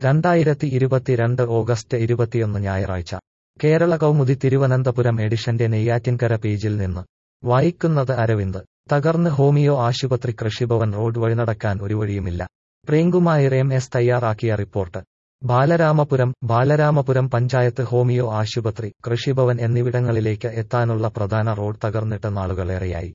രണ്ടായിരത്തി ഇരുപത്തിരണ്ട് ഓഗസ്റ്റ് ഇരുപത്തിയൊന്ന് ഞായറാഴ്ച കേരള കൗമുദി തിരുവനന്തപുരം എഡിഷന്റെ നെയ്യാറ്റിൻകര പേജിൽ നിന്ന് വായിക്കുന്നത് അരവിന്ദ് തകർന്ന് ഹോമിയോ ആശുപത്രി കൃഷിഭവൻ റോഡ് വഴി നടക്കാൻ ഒരു വഴിയുമില്ല പ്രേംകുമാർ എം എസ് തയ്യാറാക്കിയ റിപ്പോർട്ട് ബാലരാമപുരം ബാലരാമപുരം പഞ്ചായത്ത് ഹോമിയോ ആശുപത്രി കൃഷിഭവൻ എന്നിവിടങ്ങളിലേക്ക് എത്താനുള്ള പ്രധാന റോഡ് തകർന്നിട്ട് നാളുകളേറെയായി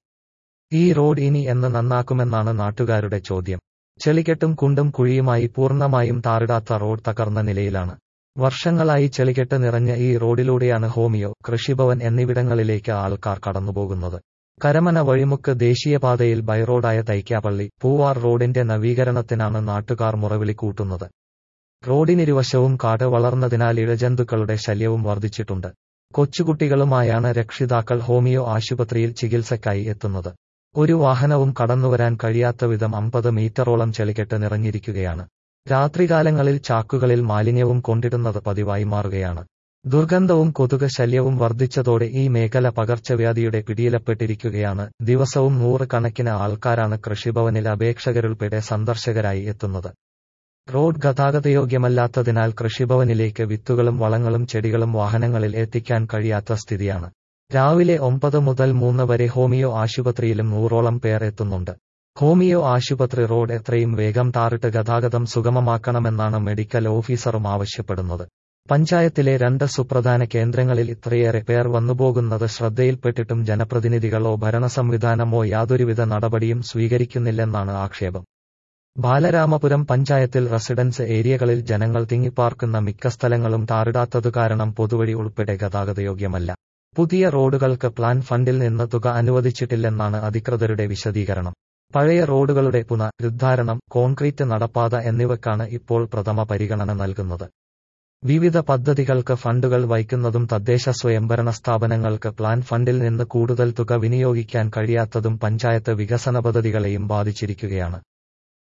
ഈ റോഡ് ഇനി എന്ന് നന്നാക്കുമെന്നാണ് നാട്ടുകാരുടെ ചോദ്യം ചെളികെട്ടും കുണ്ടും കുഴിയുമായി പൂർണ്ണമായും താറിടാത്ത റോഡ് തകർന്ന നിലയിലാണ് വർഷങ്ങളായി ചെളികെട്ട് നിറഞ്ഞ ഈ റോഡിലൂടെയാണ് ഹോമിയോ കൃഷിഭവൻ എന്നിവിടങ്ങളിലേക്ക് ആൾക്കാർ കടന്നുപോകുന്നത് കരമന വഴിമുക്ക് ദേശീയപാതയിൽ ബൈറോഡായ തൈക്കാപ്പള്ളി പൂവാർ റോഡിന്റെ നവീകരണത്തിനാണ് നാട്ടുകാർ മുറവിളി കൂട്ടുന്നത് റോഡിനിരുവശവും കാട് വളർന്നതിനാൽ ഇഴജന്തുക്കളുടെ ശല്യവും വർദ്ധിച്ചിട്ടുണ്ട് കൊച്ചുകുട്ടികളുമായാണ് രക്ഷിതാക്കൾ ഹോമിയോ ആശുപത്രിയിൽ ചികിത്സയ്ക്കായി എത്തുന്നത് ഒരു വാഹനവും കടന്നുവരാൻ കഴിയാത്ത വിധം അമ്പത് മീറ്ററോളം ചെളികെട്ട് നിറഞ്ഞിരിക്കുകയാണ് രാത്രികാലങ്ങളിൽ ചാക്കുകളിൽ മാലിന്യവും കൊണ്ടിടുന്നത് പതിവായി മാറുകയാണ് ദുർഗന്ധവും കൊതുക് ശല്യവും വർദ്ധിച്ചതോടെ ഈ മേഖല പകർച്ചവ്യാധിയുടെ പിടിയിലപ്പെട്ടിരിക്കുകയാണ് ദിവസവും നൂറുകണക്കിന് ആൾക്കാരാണ് കൃഷിഭവനിൽ അപേക്ഷകരുൾപ്പെടെ സന്ദർശകരായി എത്തുന്നത് റോഡ് ഗതാഗതയോഗ്യമല്ലാത്തതിനാൽ കൃഷിഭവനിലേക്ക് വിത്തുകളും വളങ്ങളും ചെടികളും വാഹനങ്ങളിൽ എത്തിക്കാൻ കഴിയാത്ത സ്ഥിതിയാണ് രാവിലെ ഒമ്പത് മുതൽ മൂന്ന് വരെ ഹോമിയോ ആശുപത്രിയിലും നൂറോളം പേർ എത്തുന്നുണ്ട് ഹോമിയോ ആശുപത്രി റോഡ് എത്രയും വേഗം താറിട്ട് ഗതാഗതം സുഗമമാക്കണമെന്നാണ് മെഡിക്കൽ ഓഫീസറും ആവശ്യപ്പെടുന്നത് പഞ്ചായത്തിലെ രണ്ട് സുപ്രധാന കേന്ദ്രങ്ങളിൽ ഇത്രയേറെ പേർ വന്നുപോകുന്നത് ശ്രദ്ധയിൽപ്പെട്ടിട്ടും ജനപ്രതിനിധികളോ ഭരണസംവിധാനമോ യാതൊരുവിധ നടപടിയും സ്വീകരിക്കുന്നില്ലെന്നാണ് ആക്ഷേപം ബാലരാമപുരം പഞ്ചായത്തിൽ റെസിഡൻസ് ഏരിയകളിൽ ജനങ്ങൾ തിങ്ങിപ്പാർക്കുന്ന മിക്ക സ്ഥലങ്ങളും താറിടാത്തതു കാരണം പൊതുവഴി ഉൾപ്പെടെ ഗതാഗതയോഗ്യമല്ല പുതിയ റോഡുകൾക്ക് പ്ലാൻ ഫണ്ടിൽ നിന്ന് തുക അനുവദിച്ചിട്ടില്ലെന്നാണ് അധികൃതരുടെ വിശദീകരണം പഴയ റോഡുകളുടെ പുനരുദ്ധാരണം കോൺക്രീറ്റ് നടപ്പാത എന്നിവയ്ക്കാണ് ഇപ്പോൾ പ്രഥമ പരിഗണന നൽകുന്നത് വിവിധ പദ്ധതികൾക്ക് ഫണ്ടുകൾ വയ്ക്കുന്നതും തദ്ദേശ സ്വയംഭരണ സ്ഥാപനങ്ങൾക്ക് പ്ലാൻ ഫണ്ടിൽ നിന്ന് കൂടുതൽ തുക വിനിയോഗിക്കാൻ കഴിയാത്തതും പഞ്ചായത്ത് വികസന പദ്ധതികളെയും ബാധിച്ചിരിക്കുകയാണ്